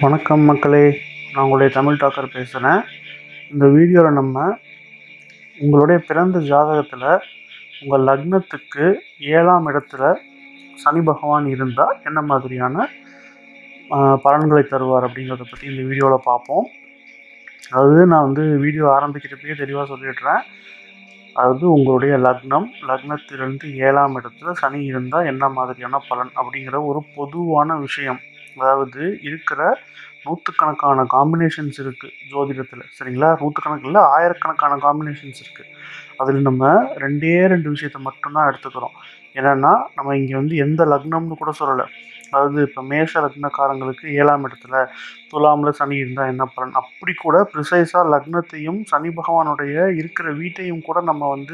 வணக்கம் மக்களே நான் உங்களுடைய தமிழ் டாக்கர் பேசுகிறேன் இந்த வீடியோவில் நம்ம உங்களுடைய பிறந்த ஜாதகத்தில் உங்கள் லக்னத்துக்கு ஏழாம் இடத்துல சனி பகவான் இருந்தால் என்ன மாதிரியான ஆஹ், பலன்களை தருவார் அப்படிங்கிறத பற்றி இந்த வீடியோவில் பார்ப்போம் அதாவது நான் வந்து வீடியோ ஆரம்பிக்கிறப்பயே தெளிவாக சொல்லிடுறேன் அதாவது உங்களுடைய லக்னம் லக்னத்திலிருந்து ஏழாம் இடத்துல சனி இருந்தால் என்ன மாதிரியான பலன் அப்படிங்கிற ஒரு பொதுவான விஷயம் அதாவது இருக்கிற நூற்றுக்கணக்கான காம்பினேஷன்ஸ் இருக்குது ஜோதிடத்தில் சரிங்களா நூற்றுக்கணக்கில் ஆயிரக்கணக்கான காம்பினேஷன்ஸ் இருக்குது அதில் நம்ம ரெண்டே ரெண்டு விஷயத்த மட்டும்தான் எடுத்துக்கிறோம் என்னென்னா நம்ம இங்கே வந்து எந்த லக்னம்னு கூட சொல்லலை அதாவது இப்போ மேஷ லக்னக்காரங்களுக்கு ஏழாம் இடத்துல துலாமில் சனி இருந்தால் என்ன பலன் அப்படி கூட ப்ரிசைஸாக லக்னத்தையும் சனி பகவானுடைய இருக்கிற வீட்டையும் கூட நம்ம வந்து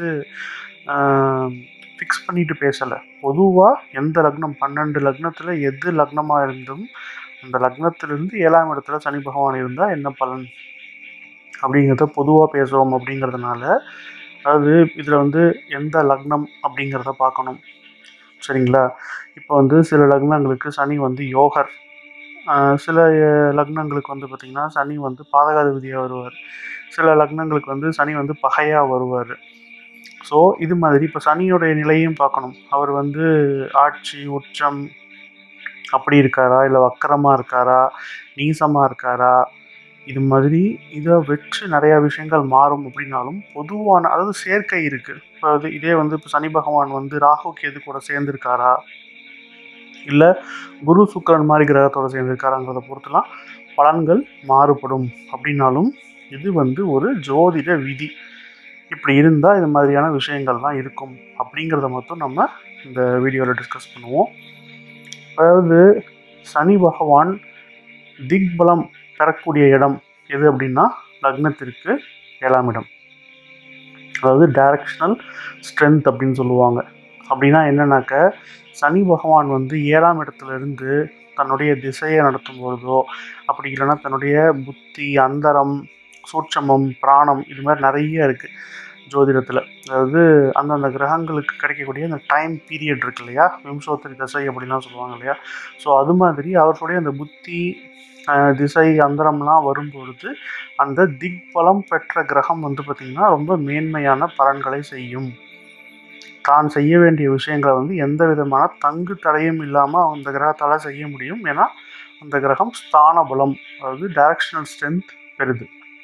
ஃபிக்ஸ் பண்ணிட்டு பேசலை பொதுவாக எந்த லக்னம் பன்னெண்டு லக்னத்தில் எது லக்னமாக இருந்தும் அந்த லக்னத்திலிருந்து ஏழாம் இடத்துல சனி பகவான் இருந்தால் என்ன பலன் அப்படிங்கிறத பொதுவாக பேசுகிறோம் அப்படிங்கிறதுனால அதாவது இதில் வந்து எந்த லக்னம் அப்படிங்கிறத பார்க்கணும் சரிங்களா இப்போ வந்து சில லக்னங்களுக்கு சனி வந்து யோகர் ஆஹ் சில அஹ், லக்னங்களுக்கு வந்து பார்த்திங்கன்னா சனி வந்து பாதகாதிபதியாக வருவார் சில லக்னங்களுக்கு வந்து சனி வந்து பகையாக வருவார் ஸோ இது மாதிரி இப்போ சனியோடைய நிலையும் பார்க்கணும் அவர் வந்து ஆட்சி உச்சம் அப்படி இருக்காரா இல்லை வக்கரமாக இருக்காரா நீசமாக இருக்காரா இது மாதிரி இதை வச்சு நிறையா விஷயங்கள் மாறும் அப்படின்னாலும் பொதுவான அதாவது சேர்க்கை இருக்குது இப்போ அது இதே வந்து இப்போ சனி பகவான் வந்து ராகு கேது கூட சேர்ந்துருக்காரா இல்லை குரு சுக்கிரன் மாதிரி கிரகத்தோட சேர்ந்துருக்காராங்கிறத பொறுத்துலாம் பலன்கள் மாறுபடும் அப்படின்னாலும் இது வந்து ஒரு ஜோதிட விதி இப்படி இருந்தால் இது மாதிரியான விஷயங்கள் தான் இருக்கும் அப்படிங்கிறத மட்டும் நம்ம இந்த வீடியோவில் டிஸ்கஸ் பண்ணுவோம் அதாவது சனி பகவான் திக்பலம் பெறக்கூடிய இடம் எது அப்படின்னா லக்னத்திற்கு ஏழாம் இடம் அதாவது டைரக்ஷனல் ஸ்ட்ரென்த் அப்படின்னு சொல்லுவாங்க அப்படின்னா என்னன்னாக்க சனி பகவான் வந்து ஏழாம் இடத்துல இருந்து தன்னுடைய திசையை நடத்தும் பொழுதோ அப்படி இல்லைன்னா தன்னுடைய புத்தி அந்தரம் சூட்சமம் பிராணம் இது மாதிரி நிறைய இருக்குது ஜோதிடத்தில் அதாவது அந்தந்த கிரகங்களுக்கு கிடைக்கக்கூடிய அந்த டைம் பீரியட் இருக்கு இல்லையா விம்சோத்தரி தசை அப்படிலாம் சொல்லுவாங்க இல்லையா ஸோ அது மாதிரி அவர்களுடைய அந்த புத்தி அஹ், திசை அந்தரம்லாம் வரும்பொழுது அந்த திக்பலம் பெற்ற கிரகம் வந்து பார்த்திங்கன்னா ரொம்ப மேன்மையான பலன்களை செய்யும் தான் செய்ய வேண்டிய விஷயங்களை வந்து எந்த விதமான தங்கு தடையும் இல்லாமல் அந்த கிரகத்தால் செய்ய முடியும் ஏன்னா அந்த கிரகம் ஸ்தான பலம் அதாவது டைரக்ஷனல் ஸ்ட்ரென்த் பெறுது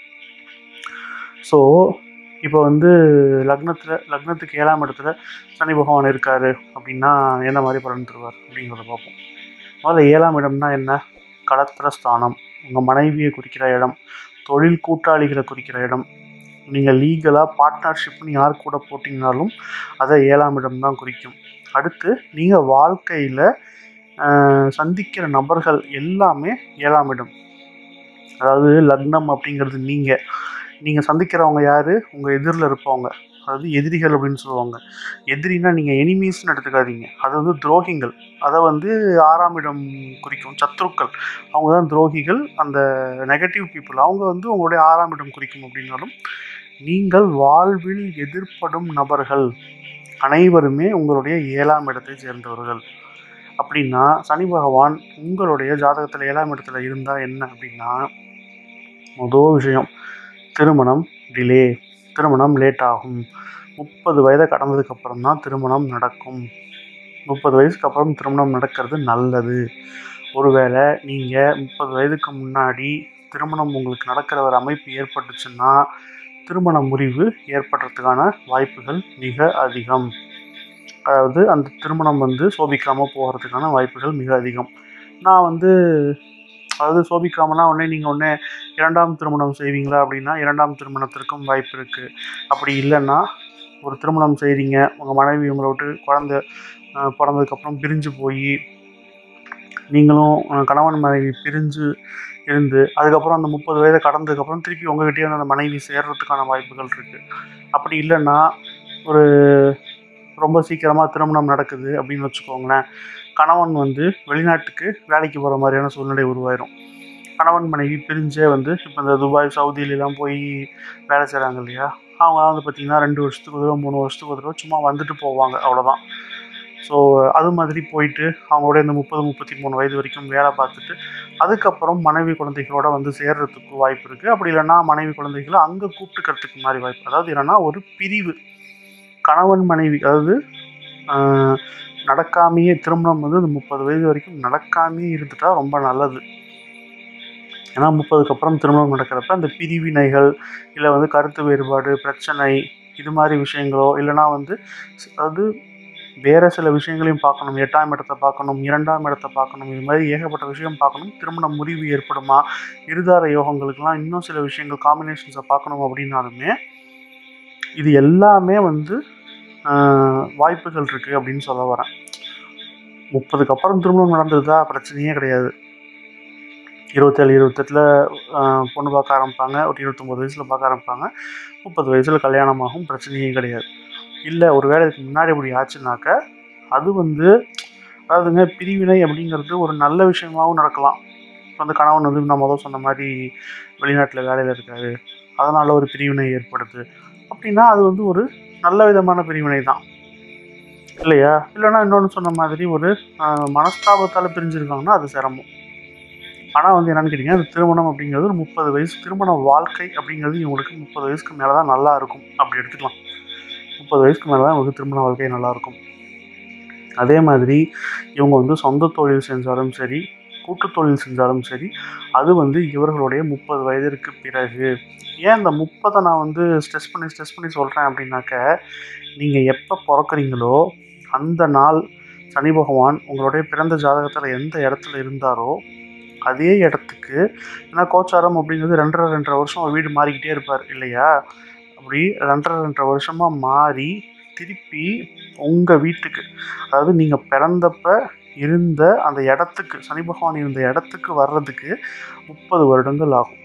ஸோ இப்போ வந்து லக்னத்தில் லக்னத்துக்கு ஏழாம் இடத்துல சனி பகவான் இருக்காரு அப்படின்னா என்ன மாதிரி பலன் தருவார் அப்படிங்கிறத பார்ப்போம் முதல்ல ஏழாம் இடம்னா என்ன கடத்திர ஸ்தானம் உங்கள் மனைவியை குறிக்கிற இடம் தொழில் கூட்டாளிகளை குறிக்கிற இடம் நீங்கள் லீகலாக பார்ட்னர்ஷிப்னு யார் கூட போட்டிங்கனாலும் அதை ஏழாம் இடம் தான் குறிக்கும் அடுத்து நீங்கள் வாழ்க்கையில் சந்திக்கிற நபர்கள் எல்லாமே ஏழாம் இடம் அதாவது லக்னம் அப்படிங்கிறது நீங்கள் நீங்கள் சந்திக்கிறவங்க யார் உங்கள் எதிரில் இருப்பவங்க அதாவது எதிரிகள் அப்படின்னு சொல்லுவாங்க எதிரினா நீங்கள் எனிமீஸ்னு எடுத்துக்காதீங்க அது வந்து துரோகிகள் அதை வந்து ஆறாம் இடம் குறிக்கும் சத்ருக்கள் அவங்க தான் துரோகிகள் அந்த நெகட்டிவ் பீப்புள் அவங்க வந்து உங்களுடைய ஆறாம் இடம் குறிக்கும் அப்படின்னாலும் நீங்கள் வாழ்வில் எதிர்ப்படும் நபர்கள் அனைவருமே உங்களுடைய ஏழாம் இடத்தை சேர்ந்தவர்கள் அப்படின்னா சனி பகவான் உங்களுடைய ஜாதகத்தில் ஏழாம் இடத்துல இருந்தால் என்ன அப்படின்னா முதல் விஷயம் திருமணம் டிலே திருமணம் லேட் ஆகும் முப்பது வயதை கடந்ததுக்கு அப்புறம் தான் திருமணம் நடக்கும் முப்பது வயசுக்கு அப்புறம் திருமணம் நடக்கிறது நல்லது ஒருவேளை நீங்கள் முப்பது வயதுக்கு முன்னாடி திருமணம் உங்களுக்கு நடக்கிற ஒரு அமைப்பு ஏற்பட்டுச்சுன்னா திருமண முறிவு ஏற்படுறதுக்கான வாய்ப்புகள் மிக அதிகம் அதாவது அந்த திருமணம் வந்து சோபிக்காமல் போகிறதுக்கான வாய்ப்புகள் மிக அதிகம் நான் வந்து அதாவது சோபிக்காமனா உடனே நீங்கள் உடனே இரண்டாம் திருமணம் செய்வீங்களா அப்படின்னா இரண்டாம் திருமணத்திற்கும் வாய்ப்பு இருக்குது அப்படி இல்லைன்னா ஒரு திருமணம் செய்கிறீங்க உங்கள் மனைவி உங்களை விட்டு குழந்த அஹ், பிறந்ததுக்கப்புறம் பிரிஞ்சு போய் நீங்களும் அஹ், கணவன் மனைவி பிரிஞ்சு இருந்து அதுக்கப்புறம் அந்த முப்பது வயதை கடந்ததுக்கப்புறம் திருப்பி உங்ககிட்டயே வந்து அந்த மனைவி சேர்றதுக்கான வாய்ப்புகள் இருக்குது அப்படி இல்லைன்னா ஒரு ரொம்ப சீக்கிரமாக திருமணம் நடக்குது அப்படின்னு வச்சுக்கோங்களேன் கணவன் வந்து வெளிநாட்டுக்கு வேலைக்கு போகிற மாதிரியான சூழ்நிலை உருவாயிரும் கணவன் மனைவி பிரிஞ்சே வந்து இப்போ இந்த துபாய் சவுதியிலலாம் போய் வேலை செய்கிறாங்க இல்லையா அவங்க வந்து பார்த்திங்கன்னா ரெண்டு வருஷத்துக்கு ஒரு தடவை மூணு வருஷத்துக்கு ஒரு தடவை சும்மா வந்துட்டு போவாங்க அவ்வளோதான் ஸோ அது மாதிரி போயிட்டு அவங்களோட இந்த முப்பது முப்பத்தி மூணு வயது வரைக்கும் வேலை பார்த்துட்டு அதுக்கப்புறம் மனைவி குழந்தைகளோட வந்து சேர்றதுக்கு வாய்ப்பு இருக்குது அப்படி இல்லைன்னா மனைவி குழந்தைகளை அங்கே கூப்பிட்டுக்கிறதுக்கு மாதிரி வாய்ப்பு அதாவது என்னன்னா ஒரு பிரிவு கணவன் மனைவி அதாவது ஆஹ், நடக்காமையே திருமணம் வந்து இந்த முப்பது வயது வரைக்கும் நடக்காமையே இருந்துட்டா ரொம்ப நல்லது ஏன்னா முப்பதுக்கு அப்புறம் திருமணம் நடக்கிறப்ப அந்த பிரிவினைகள் இல்லை வந்து கருத்து வேறுபாடு பிரச்சனை இது மாதிரி விஷயங்களோ இல்லைன்னா வந்து ஸ்- அதாவது வேற சில விஷயங்களையும் பார்க்கணும் எட்டாம் இடத்தை பார்க்கணும் இரண்டாம் இடத்தை பார்க்கணும் இது மாதிரி ஏகப்பட்ட விஷயம் பார்க்கணும் திருமண முறிவு ஏற்படுமா இருதார யோகங்களுக்கெல்லாம் இன்னும் சில விஷயங்கள் காம்பினேஷன்ஸை பார்க்கணும் அப்படின்னாலுமே இது எல்லாமே வந்து ஆஹ், வாய்ப்புகள் இருக்குது அப்படின்னு சொல்ல வரேன் முப்பதுக்கு அப்புறம் திருமணம் நடந்ததுதா பிரச்சனையே கிடையாது இருபத்தேழு இருபத்தெட்டில் பொண்ணு பார்க்க ஆரம்பிப்பாங்க ஒரு இருபத்தொம்போது வயசில் பார்க்க ஆரம்பிப்பாங்க முப்பது வயசில் கல்யாணமாகும் பிரச்சனையே கிடையாது இல்லை ஒரு வேளை இதுக்கு முன்னாடி இப்படி ஆச்சுனாக்க அது வந்து அதாவதுங்க பிரிவினை அப்படிங்கிறது ஒரு நல்ல விஷயமாகவும் நடக்கலாம் இப்போ வந்து கணவன் வந்து நான் முதல் சொன்ன மாதிரி வெளிநாட்டில் வேலையில் இருக்காரு அதனால் ஒரு பிரிவினை ஏற்படுது அப்படின்னா அது வந்து ஒரு நல்ல விதமான பிரிவினை தான் இல்லையா இல்லைன்னா இன்னொன்று சொன்ன மாதிரி ஒரு ஆஹ், மனஸ்தாபத்தால் பிரிஞ்சிருக்காங்கன்னா அது சிரமம் ஆனால் வந்து என்னன்னு கேட்டிங்கன்னா அது திருமணம் அப்படிங்கிறது ஒரு முப்பது வயசு திருமண வாழ்க்கை அப்படிங்கிறது இவங்களுக்கு முப்பது வயசுக்கு மேலே தான் நல்லா இருக்கும் அப்படி எடுத்துக்கலாம் முப்பது வயசுக்கு மேலே தான் இவங்களுக்கு திருமண வாழ்க்கை நல்லா இருக்கும் அதே மாதிரி இவங்க வந்து சொந்த தொழில் செஞ்சாலும் சரி கூட்டு தொழில் செஞ்சாலும் சரி அது வந்து இவர்களுடைய முப்பது வயதிற்கு பிறகு ஏன் இந்த முப்பதை நான் வந்து ஸ்ட்ரெஸ் பண்ணி ஸ்ட்ரெஸ் பண்ணி சொல்கிறேன் அப்படின்னாக்க நீங்கள் எப்போ பிறக்குறீங்களோ அந்த நாள் சனி பகவான் உங்களுடைய பிறந்த ஜாதகத்தில் எந்த இடத்துல இருந்தாரோ அதே இடத்துக்கு ஏன்னா கோச்சாரம் அப்படிங்கிறது ரெண்டரை ரெண்டரை வருஷம் வீடு மாறிக்கிட்டே இருப்பார் இல்லையா அப்படி ரெண்டரை ரெண்டரை வருஷமாக மாறி திருப்பி உங்கள் வீட்டுக்கு அதாவது நீங்கள் பிறந்தப்ப இருந்த அந்த இடத்துக்கு சனி பகவான் இருந்த இடத்துக்கு வர்றதுக்கு முப்பது வருடங்கள் ஆகும்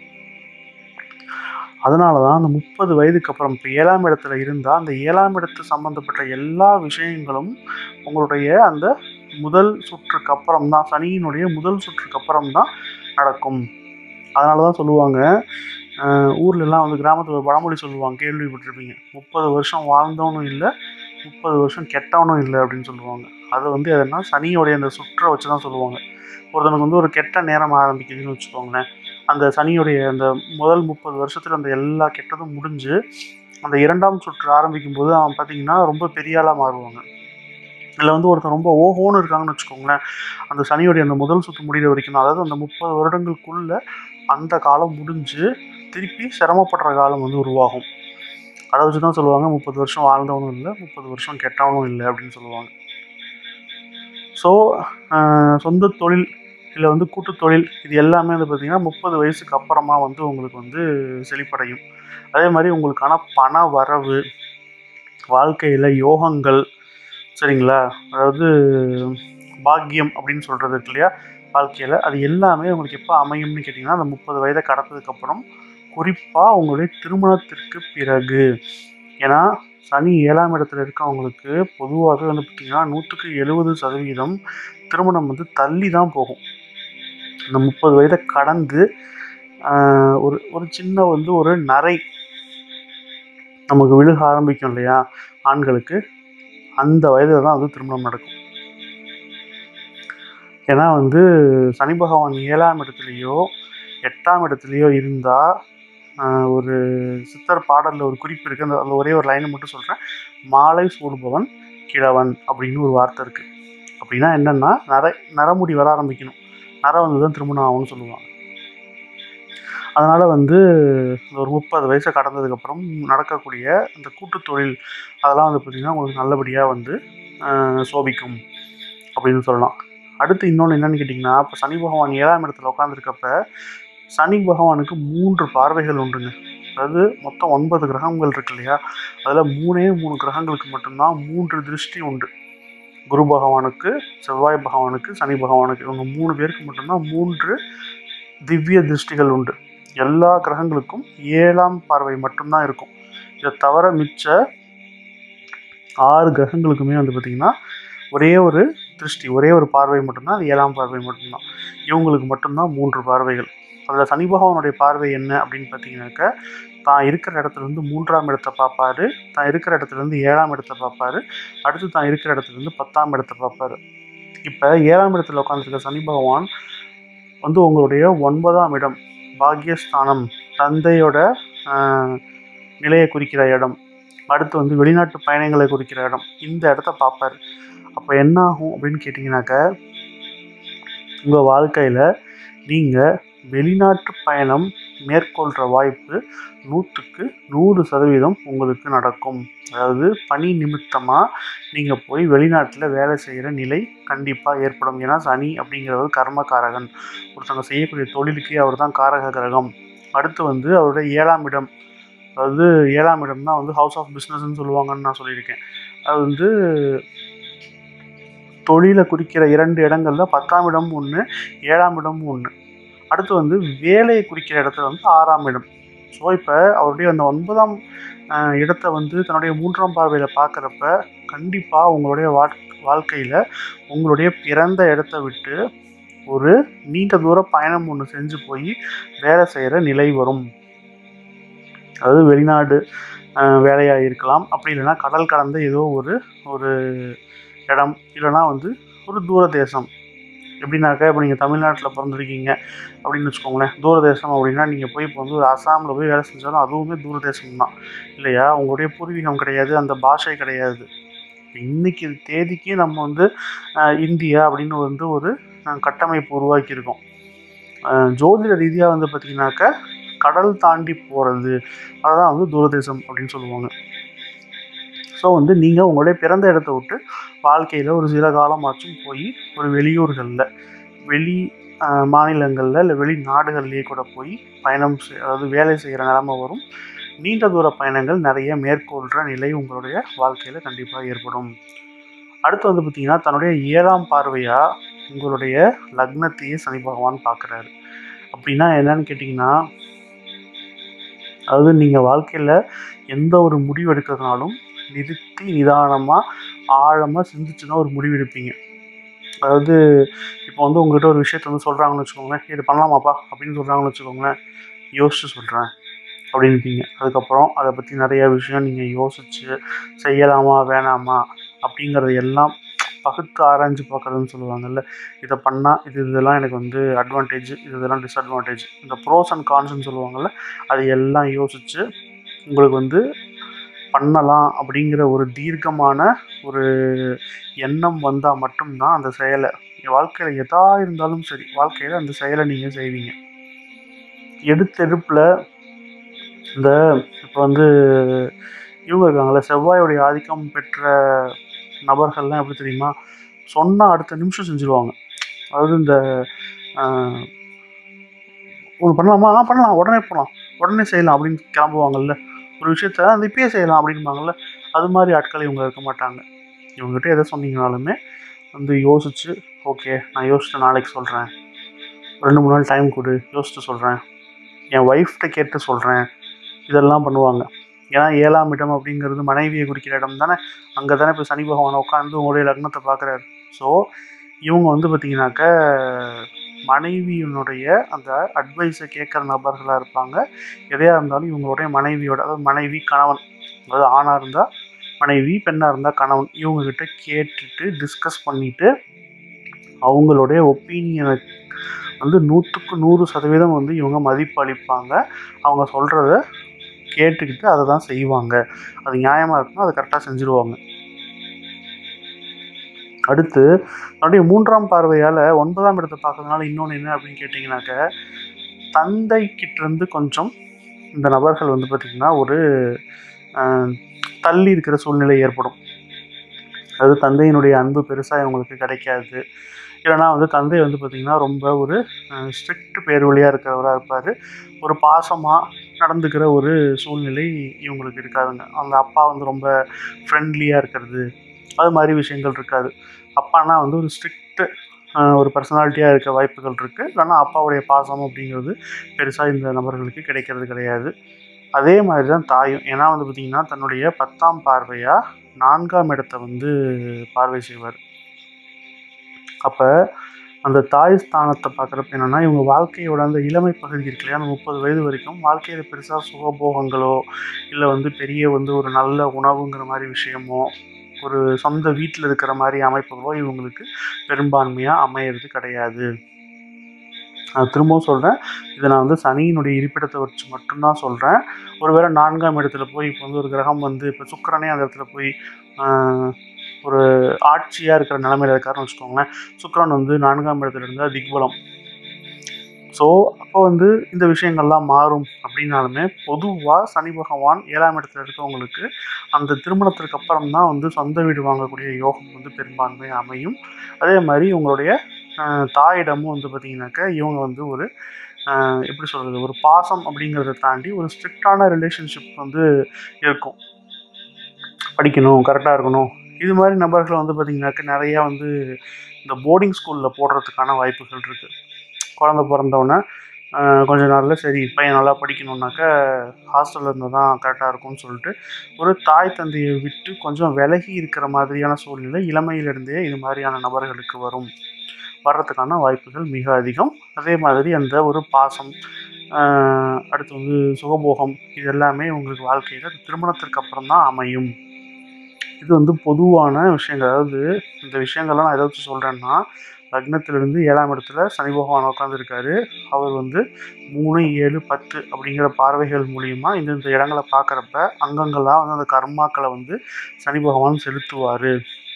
அதனால தான் அந்த முப்பது வயதுக்கு அப்புறம் இப்போ ஏழாம் இடத்துல இருந்தால் அந்த ஏழாம் இடத்து சம்மந்தப்பட்ட எல்லா விஷயங்களும் உங்களுடைய அந்த முதல் சுற்றுக்கு அப்புறம் தான் சனியினுடைய முதல் சுற்றுக்கு அப்புறம் தான் நடக்கும் அதனால தான் சொல்லுவாங்க அஹ் ஊர்ல எல்லாம் வந்து கிராமத்தில் ஒரு பழமொழி சொல்லுவாங்க கேள்விப்பட்டிருப்பீங்க முப்பது வருஷம் வாழ்ந்தவனும் இல்லை முப்பது வருஷம் கெட்டவனும் இல்லை அப்படின்னு சொல்லுவாங்க அது வந்து எதுனா சனியோடைய அந்த சுற்றை வச்சு தான் சொல்லுவாங்க ஒருத்தனுக்கு வந்து ஒரு கெட்ட நேரம் ஆரம்பிக்குதுன்னு வச்சுக்கோங்களேன் அந்த சனியுடைய அந்த முதல் முப்பது வருஷத்தில் அந்த எல்லா கெட்டதும் முடிஞ்சு அந்த இரண்டாம் சுற்று ஆரம்பிக்கும் போது அவன் பார்த்தீங்கன்னா ரொம்ப பெரிய ஆளாக மாறுவாங்க இல்லை வந்து ஒருத்தன் ரொம்ப ஓஹோன்னு இருக்காங்கன்னு வச்சுக்கோங்களேன் அந்த சனியுடைய அந்த முதல் சுற்று முடிகிற வரைக்கும் அதாவது அந்த முப்பது வருடங்களுக்குள்ள அந்த காலம் முடிஞ்சு திருப்பி சிரமப்படுற காலம் வந்து உருவாகும் அதை வச்சு தான் சொல்லுவாங்க முப்பது வருஷம் வாழ்ந்தவனும் இல்லை முப்பது வருஷம் கெட்டவனும் இல்லை அப்படின்னு சொல்லுவாங்க ஸோ சொந்த தொழில் இல்லை வந்து கூட்டு தொழில் இது எல்லாமே வந்து பார்த்திங்கன்னா முப்பது வயசுக்கு அப்புறமா வந்து உங்களுக்கு வந்து செழிப்படையும் அதே மாதிரி உங்களுக்கான பண வரவு வாழ்க்கையில் யோகங்கள் சரிங்களா அதாவது பாக்கியம் அப்படின்னு சொல்கிறது இருக்கு இல்லையா வாழ்க்கையில் அது எல்லாமே உங்களுக்கு எப்போ அமையும்னு கேட்டிங்கன்னா அந்த முப்பது வயதை கடந்ததுக்கப்புறம் குறிப்பாக உங்களுடைய திருமணத்திற்கு பிறகு ஏன்னா சனி ஏழாம் இடத்துல இருக்கவங்களுக்கு பொதுவாகவே வந்து பார்த்திங்கன்னா நூற்றுக்கு எழுபது சதவீதம் திருமணம் வந்து தள்ளி தான் போகும் இந்த முப்பது வயதை கடந்து ஆஹ், ஒரு ஒரு சின்ன வந்து ஒரு நரை நமக்கு விழுக ஆரம்பிக்கும் இல்லையா ஆண்களுக்கு அந்த வயதில் தான் வந்து திருமணம் நடக்கும் ஏன்னா வந்து சனி பகவான் ஏழாம் இடத்துலையோ எட்டாம் இடத்துலையோ இருந்தால் ஒரு சித்தர் பாடலில் ஒரு குறிப்பு இருக்குது அந்த அந்த ஒரே ஒரு லைனை மட்டும் சொல்கிறேன் மாலை சூடுபவன் கிழவன் அப்படின்னு ஒரு வார்த்தை இருக்குது அப்படின்னா என்னென்னா நர நரமுடி வர ஆரம்பிக்கணும் நர வந்து தான் திருமணம் ஆகும்னு சொல்லுவாங்க அதனால் வந்து இந்த ஒரு முப்பது வயசை கடந்ததுக்கப்புறம் நடக்கக்கூடிய இந்த கூட்டு தொழில் அதெல்லாம் வந்து பார்த்திங்கன்னா உங்களுக்கு நல்லபடியாக வந்து ஆஹ், சோபிக்கும் அப்படின்னு சொல்லலாம் அடுத்து இன்னொன்று என்னன்னு கேட்டிங்கன்னா இப்போ சனி பகவான் ஏழாம் இடத்துல உட்காந்துருக்கப்ப சனி பகவானுக்கு மூன்று பார்வைகள் உண்டுங்க அதாவது மொத்தம் ஒன்பது கிரகங்கள் இருக்கு இல்லையா அதில் மூணே மூணு கிரகங்களுக்கு மட்டும்தான் மூன்று திருஷ்டி உண்டு குரு பகவானுக்கு செவ்வாய் பகவானுக்கு சனி பகவானுக்கு இவங்க மூணு பேருக்கு மட்டும்தான் மூன்று திவ்ய திருஷ்டிகள் உண்டு எல்லா கிரகங்களுக்கும் ஏழாம் பார்வை மட்டும்தான் இருக்கும் இதை தவிர மிச்ச ஆறு கிரகங்களுக்குமே வந்து பார்த்திங்கன்னா ஒரே ஒரு திருஷ்டி ஒரே ஒரு பார்வை மட்டும்தான் அது ஏழாம் பார்வை மட்டும்தான் இவங்களுக்கு மட்டும்தான் மூன்று பார்வைகள் அதில் சனி பகவானுடைய பார்வை என்ன அப்படின்னு பார்த்தீங்கன்னாக்க தான் இருக்கிற இடத்துல இருந்து மூன்றாம் இடத்தை பார்ப்பாரு தான் இருக்கிற இடத்துல இருந்து ஏழாம் இடத்தை பார்ப்பாரு அடுத்து தான் இருக்கிற இடத்துல இருந்து பத்தாம் இடத்தை பார்ப்பாரு இப்போ ஏழாம் இடத்துல உட்காந்துருக்க சனி பகவான் வந்து உங்களுடைய ஒன்பதாம் இடம் பாக்யஸ்தானம் தந்தையோட ஆஹ், நிலையை குறிக்கிற இடம் அடுத்து வந்து வெளிநாட்டு பயணங்களை குறிக்கிற இடம் இந்த இடத்த பார்ப்பார் அப்போ என்ன ஆகும் அப்படின்னு கேட்டிங்கனாக்க உங்கள் வாழ்க்கையில் நீங்கள் வெளிநாட்டு பயணம் மேற்கொள்கிற வாய்ப்பு நூற்றுக்கு நூறு சதவீதம் உங்களுக்கு நடக்கும் அதாவது பணி நிமித்தமாக நீங்கள் போய் வெளிநாட்டில் வேலை செய்கிற நிலை கண்டிப்பாக ஏற்படும் ஏன்னா சனி அப்படிங்கிறவர் கர்மகாரகன் ஒருத்தவங்க செய்யக்கூடிய தொழிலுக்கே அவர் தான் காரக கிரகம் அடுத்து வந்து அவருடைய ஏழாம் இடம் அதாவது ஏழாம் இடம் தான் வந்து ஹவுஸ் ஆஃப் பிஸ்னஸ்ன்னு சொல்லுவாங்கன்னு நான் சொல்லியிருக்கேன் அது வந்து தொழிலை குறிக்கிற இரண்டு இடங்கள்ல பத்தாம் இடம் ஒன்று ஏழாம் இடம் ஒன்று அடுத்து வந்து வேலையை குறிக்கிற இடத்துல வந்து ஆறாம் இடம் ஸோ இப்போ அவருடைய அந்த ஒன்பதாம் ஆஹ், இடத்தை வந்து தன்னுடைய மூன்றாம் பார்வையில் பார்க்குறப்ப கண்டிப்பாக உங்களுடைய வாழ் வாழ்க்கையில் உங்களுடைய பிறந்த இடத்த விட்டு ஒரு நீண்ட தூர பயணம் ஒன்று செஞ்சு போய் வேலை செய்கிற நிலை வரும் அதாவது வெளிநாடு வேலையாக இருக்கலாம் அப்படி இல்லைன்னா கடல் கடந்த ஏதோ ஒரு ஒரு இடம் இல்லைன்னா வந்து ஒரு தூர தேசம் எப்படின்னாக்கா இப்போ நீங்கள் தமிழ்நாட்டில் பிறந்திருக்கீங்க அப்படின்னு வச்சுக்கோங்களேன் தூரதேசம் அப்படின்னா நீங்கள் போய் இப்போ வந்து ஒரு அசாமில் போய் வேலை செஞ்சாலும் அதுவுமே தூரதேசம் தான் இல்லையா உங்களுடைய பூர்வீகம் கிடையாது அந்த பாஷை கிடையாது இன்னைக்கு தேதிக்கு நம்ம வந்து அஹ், இந்தியா அப்படின்னு வந்து ஒரு அஹ், கட்டமைப்பு உருவாக்கியிருக்கோம் அஹ், ஜோதிட ரீதியாக வந்து பார்த்திங்கனாக்கா கடல் தாண்டி போகிறது அதுதான் வந்து தூரதேசம் அப்படின்னு சொல்லுவாங்க ஸோ வந்து நீங்கள் உங்களுடைய பிறந்த இடத்த விட்டு வாழ்க்கையில் ஒரு சில காலமாச்சும் போய் ஒரு வெளியூர்களில் வெளி மாநிலங்களில் இல்லை வெளிநாடுகள்லேயே கூட போய் பயணம் செய் அதாவது வேலை செய்கிற நிலமை வரும் நீண்ட தூர பயணங்கள் நிறைய மேற்கொள்கிற நிலை உங்களுடைய வாழ்க்கையில் கண்டிப்பாக ஏற்படும் அடுத்து வந்து பார்த்திங்கன்னா தன்னுடைய ஏழாம் பார்வையாக உங்களுடைய லக்னத்தையே சனி பகவான் பார்க்குறாரு அப்படின்னா என்னன்னு கேட்டிங்கன்னா அதாவது நீங்கள் வாழ்க்கையில் எந்த ஒரு முடிவு எடுக்கிறதுனாலும் நிறுத்தி நிதானமாக ஆழமாக சிந்திச்சு தான் ஒரு முடிவு எடுப்பீங்க அதாவது இப்போ வந்து உங்ககிட்ட ஒரு விஷயத்த வந்து சொல்கிறாங்கன்னு வச்சுக்கோங்களேன் இது பண்ணலாமாப்பா அப்படின்னு சொல்கிறாங்கன்னு வச்சுக்கோங்களேன் யோசிச்சு சொல்கிறேன் அப்படின்பீங்க அதுக்கப்புறம் அதை பற்றி நிறைய விஷயம் நீங்கள் யோசிச்சு செய்யலாமா வேணாமா அப்படிங்கிறது எல்லாம் பகுத்து ஆராய்ஞ்சு பார்க்குறதுன்னு சொல்லுவாங்கல்ல இதை பண்ணால் இது இதெல்லாம் எனக்கு வந்து அட்வான்டேஜ் இது இதெல்லாம் டிஸ்அட்வான்டேஜ் இந்த ப்ரோஸ் அண்ட் கான்ஸ்னு சொல்லுவாங்கல்ல அது எல்லாம் யோசித்து உங்களுக்கு வந்து பண்ணலாம் அப்படிங்கிற ஒரு தீர்க்கமான ஒரு எண்ணம் வந்தால் மட்டும்தான் அந்த செயலை வாழ்க்கையில் எதா இருந்தாலும் சரி வாழ்க்கையில் அந்த செயலை நீங்கள் செய்வீங்க எடுத்தெடுப்பில் இந்த இப்போ வந்து இவங்க இருக்காங்களே செவ்வாயோடைய ஆதிக்கம் பெற்ற நபர்கள்லாம் எப்படி தெரியுமா சொன்னால் அடுத்த நிமிஷம் செஞ்சுருவாங்க அதாவது இந்த ஒன்று பண்ணலாமா ஆ பண்ணலாம் உடனே போகலாம் உடனே செய்யலாம் அப்படின்னு கிளம்புவாங்கல்ல ஒரு விஷயத்த அந்த இப்பயே செய்யலாம் அப்படின்பாங்கல்ல அது மாதிரி ஆட்கள் இவங்க இருக்க மாட்டாங்க இவங்ககிட்ட எதை சொன்னீங்கனாலுமே வந்து யோசிச்சு ஓகே நான் யோசிச்சுட்டு நாளைக்கு சொல்கிறேன் ரெண்டு மூணு நாள் டைம் கொடு யோசிச்சு சொல்கிறேன் என் ஒய்ஃப்கிட்ட கேட்டு சொல்கிறேன் இதெல்லாம் பண்ணுவாங்க ஏன்னா ஏழாம் இடம் அப்படிங்கிறது மனைவியை குறிக்கிற இடம் தானே அங்கே தானே இப்போ சனி பகவான் உட்காந்து உங்களுடைய லக்னத்தை பார்க்குறாரு ஸோ இவங்க வந்து பார்த்திங்கனாக்க மனைவியினுடைய அந்த அட்வைஸை கேட்குற நபர்களாக இருப்பாங்க எதையாக இருந்தாலும் இவங்களுடைய மனைவியோட அதாவது மனைவி கணவன் அதாவது ஆணாக இருந்தால் மனைவி பெண்ணாக இருந்தால் கணவன் இவங்கக்கிட்ட கேட்டுட்டு டிஸ்கஸ் பண்ணிவிட்டு அவங்களுடைய ஒப்பீனியனை வந்து நூற்றுக்கு நூறு சதவீதம் வந்து இவங்க மதிப்பு அளிப்பாங்க அவங்க சொல்கிறத கேட்டுக்கிட்டு அதை தான் செய்வாங்க அது நியாயமாக இருக்குன்னா அதை கரெக்டாக செஞ்சுருவாங்க அடுத்து தன்னுடைய மூன்றாம் பார்வையால் ஒன்பதாம் இடத்தை பார்க்கறதுனால இன்னொன்று என்ன அப்படின்னு கேட்டிங்கனாக்க தந்தை கிட்டேருந்து கொஞ்சம் இந்த நபர்கள் வந்து பார்த்திங்கன்னா ஒரு ஆஹ், தள்ளி இருக்கிற சூழ்நிலை ஏற்படும் அதாவது தந்தையினுடைய அன்பு பெருசாக இவங்களுக்கு கிடைக்காது இல்லைனா வந்து தந்தை வந்து பார்த்திங்கன்னா ரொம்ப ஒரு ஸ்ட்ரிக்ட் பேர் வழியாக இருக்கிறவராக இருப்பார் ஒரு பாசமாக நடந்துக்கிற ஒரு சூழ்நிலை இவங்களுக்கு இருக்காதுங்க அந்த அப்பா வந்து ரொம்ப ஃப்ரெண்ட்லியாக இருக்கிறது அது மாதிரி விஷயங்கள் இருக்காது அப்பானா வந்து ஒரு ஸ்ட்ரிக்ட்டு ஒரு பர்சனாலிட்டியாக இருக்க வாய்ப்புகள் இருக்குது இல்லைனா அப்பாவுடைய பாசம் அப்படிங்கிறது பெருசாக இந்த நபர்களுக்கு கிடைக்கிறது கிடையாது அதே மாதிரி தான் தாயும் ஏன்னா வந்து பார்த்திங்கன்னா தன்னுடைய பத்தாம் பார்வையாக நான்காம் இடத்தை வந்து பார்வை செய்வார் அப்போ அந்த தாய் ஸ்தானத்தை பார்க்குறப்ப என்னென்னா இவங்க வாழ்க்கையோட அந்த இளமை பகுதி இருக்கு இல்லையா அந்த முப்பது வயது வரைக்கும் வாழ்க்கையில் பெருசாக சுகபோகங்களோ இல்லை வந்து பெரிய வந்து ஒரு நல்ல உணவுங்கிற மாதிரி விஷயமோ ஒரு சொந்த வீட்டில் இருக்கிற மாதிரி அமைப்புகளோ இவங்களுக்கு பெரும்பான்மையாக அமையிறது கிடையாது நான் திரும்பவும் சொல்கிறேன் இதை நான் வந்து சனியினுடைய இருப்பிடத்தை வச்சு மட்டும்தான் சொல்கிறேன் ஒருவேளை நான்காம் இடத்துல போய் இப்போ வந்து ஒரு கிரகம் வந்து இப்போ சுக்கிரனே அந்த இடத்துல போய் ஆஹ், ஒரு ஆட்சியாக இருக்கிற நிலமையில இருக்காருன்னு வச்சுக்கோங்களேன் சுக்கிரன் வந்து நான்காம் இடத்துல இருந்தால் திக்பலம் ஸோ அப்போ வந்து இந்த விஷயங்கள்லாம் மாறும் அப்படின்னாலுமே பொதுவாக சனி பகவான் ஏழாம் இடத்துல இருக்கவங்களுக்கு அந்த திருமணத்திற்கு அப்புறம் தான் வந்து சொந்த வீடு வாங்கக்கூடிய யோகம் வந்து பெரும்பான்மை அமையும் அதே மாதிரி உங்களுடைய ஆஹ், தாயிடமும் வந்து பார்த்திங்கனாக்கா இவங்க வந்து ஒரு ஆஹ், எப்படி சொல்கிறது ஒரு பாசம் அப்படிங்கிறத தாண்டி ஒரு ஸ்ட்ரிக்டான ரிலேஷன்ஷிப் வந்து இருக்கும் படிக்கணும் கரெக்டாக இருக்கணும் இது மாதிரி நபர்களை வந்து பார்த்திங்கனாக்கா நிறையா வந்து இந்த போர்டிங் ஸ்கூலில் போடுறதுக்கான வாய்ப்புகள் இருக்குது குழந்த பிறந்தவுடனே ஆஹ், கொஞ்ச நாளில் சரி பையன் நல்லா படிக்கணுன்னாக்கா ஹாஸ்டலில் இருந்தால் தான் கரெக்டாக இருக்கும்னு சொல்லிட்டு ஒரு தாய் தந்தையை விட்டு கொஞ்சம் விலகி இருக்கிற மாதிரியான சூழ்நிலை இளமையிலிருந்தே இது மாதிரியான நபர்களுக்கு வரும் வர்றதுக்கான வாய்ப்புகள் மிக அதிகம் அதே மாதிரி அந்த ஒரு பாசம் ஆஹ், அடுத்து வந்து சுகபோகம் இது எல்லாமே உங்களுக்கு வாழ்க்கையில் திருமணத்திற்கு அப்புறம் தான் அமையும் இது வந்து பொதுவான விஷயங்கள் அதாவது இந்த விஷயங்கள்லாம் நான் எதாவது சொல்கிறேன்னா லக்னத்திலிருந்து ஏழாம் இடத்துல சனி பகவான் உட்காந்துருக்காரு அவர் வந்து மூணு ஏழு பத்து அப்படிங்கிற பார்வைகள் மூலியமா இந்தந்த இடங்களை பார்க்குறப்ப அங்கங்கள்லாம் வந்து அந்த கர்மாக்களை வந்து சனி பகவான் செலுத்துவார்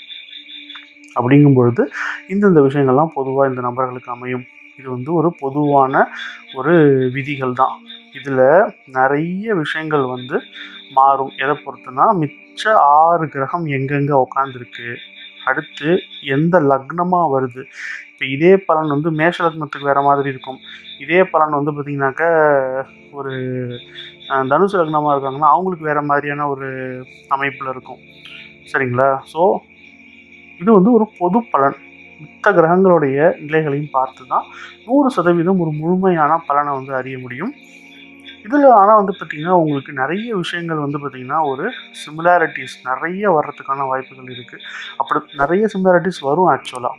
அப்படிங்கும் பொழுது இந்தந்த விஷயங்கள்லாம் பொதுவாக இந்த நபர்களுக்கு அமையும் இது வந்து ஒரு பொதுவான ஒரு விதிகள் தான் இதில் நிறைய விஷயங்கள் வந்து மாறும் எதை பொறுத்துனா மிச்ச ஆறு கிரகம் எங்கெங்கே உட்காந்துருக்கு அடுத்து எந்த லக்னமாக வருது இப்போ இதே பலன் வந்து மேஷ லக்னத்துக்கு வேறு மாதிரி இருக்கும் இதே பலன் வந்து பார்த்திங்கனாக்கா ஒரு அஹ், தனுசு லக்னமாக இருக்காங்கன்னா அவங்களுக்கு வேறு மாதிரியான ஒரு அமைப்பில் இருக்கும் சரிங்களா ஸோ இது வந்து ஒரு பொது பலன் மித்த கிரகங்களுடைய நிலைகளையும் பார்த்து தான் நூறு சதவீதம் ஒரு முழுமையான பலனை வந்து அறிய முடியும் இதில் ஆனால் வந்து பார்த்திங்கன்னா உங்களுக்கு நிறைய விஷயங்கள் வந்து பார்த்திங்கன்னா ஒரு சிமிலாரிட்டிஸ் நிறைய வர்றதுக்கான வாய்ப்புகள் இருக்குது அப்படி நிறைய சிமிலாரிட்டிஸ் வரும் ஆக்சுவலாக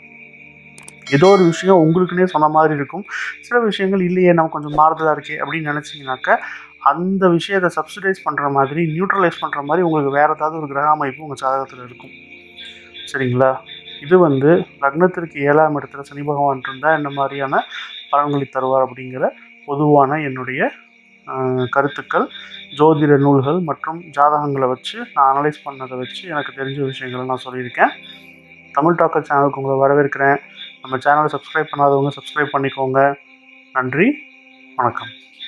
ஏதோ ஒரு விஷயம் உங்களுக்குன்னே சொன்ன மாதிரி இருக்கும் சில விஷயங்கள் இல்லையே நம்ம கொஞ்சம் மாறுதலாக இருக்கே அப்படின்னு நினச்சிங்கனாக்கா அந்த விஷயத்தை சப்சிடைஸ் பண்ணுற மாதிரி நியூட்ரலைஸ் பண்ணுற மாதிரி உங்களுக்கு வேறு ஏதாவது ஒரு கிரக அமைப்பு உங்கள் ஜாதகத்தில் இருக்கும் சரிங்களா இது வந்து லக்னத்திற்கு ஏழாம் இடத்துல சனி பகவான் இருந்தால் என்ன மாதிரியான பலன்களை தருவார் அப்படிங்கிற பொதுவான என்னுடைய ஆஹ், கருத்துக்கள் ஜோதிட நூல்கள் மற்றும் ஜாதகங்களை வச்சு நான் அனலைஸ் பண்ணதை வச்சு எனக்கு தெரிஞ்ச விஷயங்களை நான் சொல்லியிருக்கேன் தமிழ் டாக்கர் சேனலுக்கு உங்களை வரவேற்கிறேன் நம்ம சேனலை சப்ஸ்கிரைப் பண்ணாதவங்க சப்ஸ்கிரைப் பண்ணிக்கோங்க நன்றி வணக்கம்